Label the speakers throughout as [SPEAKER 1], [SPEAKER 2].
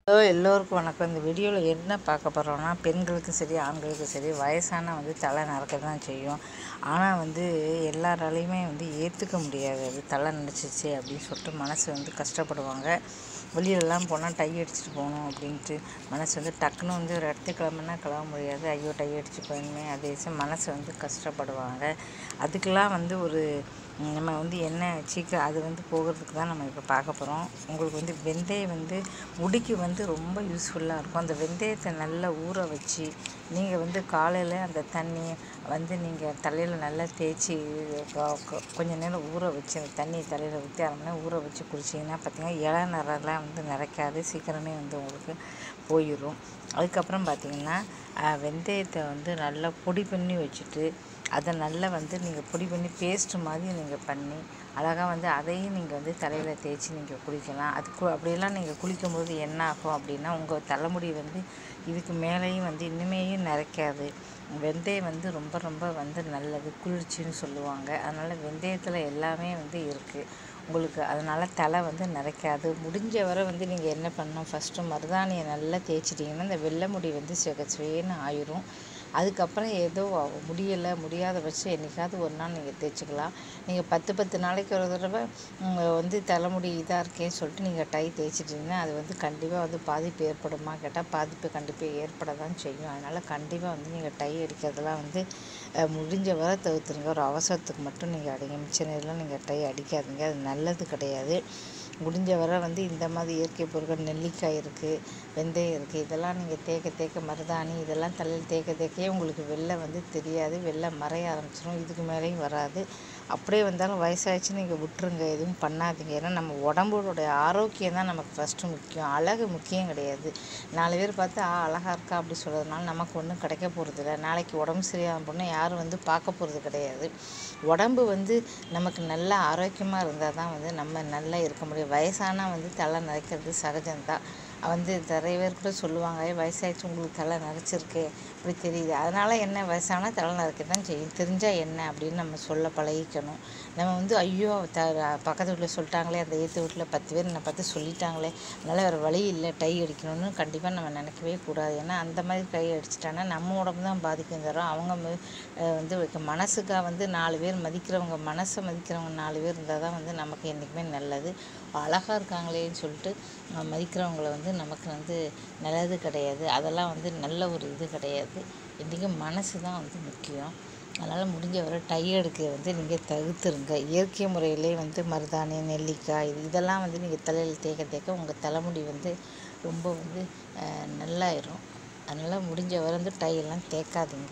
[SPEAKER 1] hello எல்லோருக்கும் வணக்கம் இந்த வீடியோவில் என்ன பார்க்க போகிறோம்னா பெண்களுக்கும் சரி ஆண்களுக்கும் சரி வயசான வந்து தலை நடக்க தான் செய்யும் ஆனால் வந்து எல்லாராலையுமே வந்து ஏற்றுக்க முடியாது அது தலை நடிச்சிச்சு அப்படின்னு சொல்லிட்டு மனசு வந்து கஷ்டப்படுவாங்க வெளியிலலாம் போனால் டை அடிச்சுட்டு போகணும் அப்படின்ட்டு மனசு வந்து டக்குன்னு வந்து ஒரு இடத்துக்கு கிளம்புனா கிளம்ப முடியாது ஐயோ டை அடிச்சு போயணுமே அதே மனசு வந்து கஷ்டப்படுவாங்க அதுக்கெல்லாம் வந்து ஒரு ம், நம்ம வந்து என்ன சீக்கிரம் அது வந்து போகிறதுக்கு தான் நம்ம இப்போ பார்க்க போகிறோம் உங்களுக்கு வந்து வெந்தயம் வந்து முடிக்கு வந்து ரொம்ப யூஸ்ஃபுல்லாக இருக்கும் அந்த வெந்தயத்தை நல்லா ஊற வச்சு நீங்கள் வந்து காலையில் அந்த தண்ணி வந்து நீங்கள் தலையில் நல்லா தேய்ச்சி கொ- கொ- கொஞ்ச நேரம் ஊற வச்சு அந்த தண்ணி தலையில் ஊற்றி அரை மணி நேரம் ஊற வச்சு குடிச்சிங்கன்னா பார்த்தீங்கன்னா இள நிறம்லாம் வந்து நிறைக்காது சீக்கிரமே வந்து உங்களுக்கு போயிடும் அதுக்கப்புறம் பார்த்தீங்கன்னா அஹ், வெந்தயத்தை வந்து நல்லா பொடி பண்ணி வச்சுட்டு அதை நல்லா வந்து நீங்கள் பொடி பண்ணி பேஸ்ட்டு மாதிரி நீங்கள் பண்ணி அழகாக வந்து அதையும் நீங்கள் வந்து தலையில் தேய்ச்சி நீங்கள் குளிக்கலாம் அதுக்கு அப்படியெல்லாம் நீங்கள் குளிக்கும்போது என்ன ஆகும் அப்படின்னா உங்கள் தலைமுடி வந்து இதுக்கு மேலேயும் வந்து இன்னுமேயும் நிறைக்காது வெந்தயம் வந்து ரொம்ப ரொம்ப வந்து நல்லது குளிர்ச்சின்னு சொல்லுவாங்க அதனால் வெந்தயத்தில் எல்லாமே வந்து இருக்குது உங்களுக்கு அதனால் தலை வந்து நிறைக்காது முடிஞ்ச வரை வந்து நீங்கள் என்ன பண்ணணும் ஃபஸ்ட்டு மருதாணியை நல்லா தேய்ச்சிட்டிங்கன்னா இந்த வெள்ளை முடி வந்து சிக சிவேன்னு ஆயிரும் அதுக்கப்புறம் ஏதோ முடியலை முடியாத பட்சம் என்றைக்காவது ஒரு நாள் நீங்கள் தேய்ச்சிக்கலாம் நீங்கள் பத்து பத்து நாளைக்கு ஒரு தடவை ம், வந்து தலைமுடி இதாக இருக்கேன்னு சொல்லிட்டு நீங்கள் டை தேய்ச்சிட்டிங்கன்னா அது வந்து கண்டிப்பாக வந்து பாதிப்பு ஏற்படுமா கேட்டால் பாதிப்பு கண்டிப்பாக ஏற்பட தான் செய்யும் அதனால் கண்டிப்பாக வந்து நீங்கள் டை அடிக்கிறதெல்லாம் வந்து அஹ், முடிஞ்ச வரை தவிர்த்துருங்க ஒரு அவசரத்துக்கு மட்டும் நீங்கள் அடிங்க மிச்ச நேரம்லாம் நீங்கள் டை அடிக்காதீங்க அது நல்லது கிடையாது முடிஞ்ச வரை வந்து இந்த மாதிரி இயற்கை பொருட்கள் நெல்லிக்காய் இருக்குது வெந்தயம் இருக்குது இதெல்லாம் நீங்கள் தேய்க்க தேய்க்க மருதாணி இதெல்லாம் தலையில் தேய்க்க தேய்க்கவே உங்களுக்கு வெள்ளை வந்து தெரியாது வெள்ளை மறைய ஆரம்பிச்சிடும் இதுக்கு மேலேயும் வராது அப்படியே வந்தாலும் வயசாகிடுச்சு நீங்கள் விட்டுருங்க எதுவும் பண்ணாதீங்க ஏன்னா நம்ம உடம்போடைய ஆரோக்கியம் தான் நமக்கு ஃபஸ்ட்டு முக்கியம் அழகு முக்கியம் கிடையாது நாலு பேர் பார்த்து ஆ அழகாக இருக்கா அப்படி சொல்கிறதுனால நமக்கு ஒன்றும் கிடைக்க போகிறது இல்லை நாளைக்கு உடம்பு சரியாகும் போனால் யாரும் வந்து பார்க்க போகிறது கிடையாது உடம்பு வந்து நமக்கு நல்ல ஆரோக்கியமாக இருந்தால் தான் வந்து நம்ம நல்லா இருக்க முடியும் வயசானா வந்து தலை நரைக்கிறது சகஜம்தான் வந்து நிறைய பேர் கூட சொல்லுவாங்க "ஏய், வயசாயிடுச்சு உங்களுக்கு தலை நரைச்சிருக்கு இப்படி தெரியுது அதனால் என்ன வயசானா தலை நரைக்க தான் செய்யும் தெரிஞ்சால் என்ன அப்படின்னு நம்ம சொல்ல பழகிக்கணும் நம்ம வந்து ஐயோ த பக்கத்து வீட்டில் சொல்லிட்டாங்களே அந்த ஏற்று வீட்டில் பத்து பேர் என்னை பார்த்து சொல்லிட்டாங்களே அதனால் வேறு வழி இல்லை டை அடிக்கணும்னு கண்டிப்பாக நம்ம நினைக்கவே கூடாது ஏன்னா அந்த மாதிரி டை அடிச்சிட்டாங்கன்னா நம்ம உடம்பு தான் பாதிக்கும் தரும் அவங்க ம- அஹ் வந்து வைக்க மனசுக்காக வந்து நாலு பேர் மதிக்கிறவங்க மனசை மதிக்கிறவங்க நாலு பேர் இருந்தால் தான் வந்து நமக்கு என்றைக்குமே நல்லது அழகாக இருக்காங்களேன்னு சொல்லிட்டு அஹ் மதிக்கிறவங்கள வந்து நமக்கு வந்து நல்லது கிடையாது அதெல்லாம் வந்து நல்ல ஒரு இது கிடையாது இன்றைக்கும் மனசு தான் வந்து முக்கியம் அதனால் முடிஞ்ச வரை டை எடுக்க வந்து நீங்கள் தவிர்த்துருங்க இயற்கை முறையிலே வந்து மருதாணி நெல்லிக்காய் இது இதெல்லாம் வந்து நீங்கள் தலையில் தேய்க்க தேய்க்க உங்கள் தலைமுடி வந்து ரொம்ப வந்து அஹ், நல்லாயிரும் அதனால் முடிஞ்ச வரை வந்து டை எல்லாம் தேய்க்காதீங்க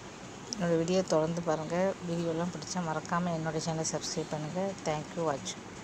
[SPEAKER 1] என்னோடய வீடியோ தொடர்ந்து பாருங்கள் வீடியோலாம் பிடிச்சா மறக்காமல் என்னோடய சேனலை சப்ஸ்கிரைப் பண்ணுங்கள் தேங்க்யூ வாட்சிங்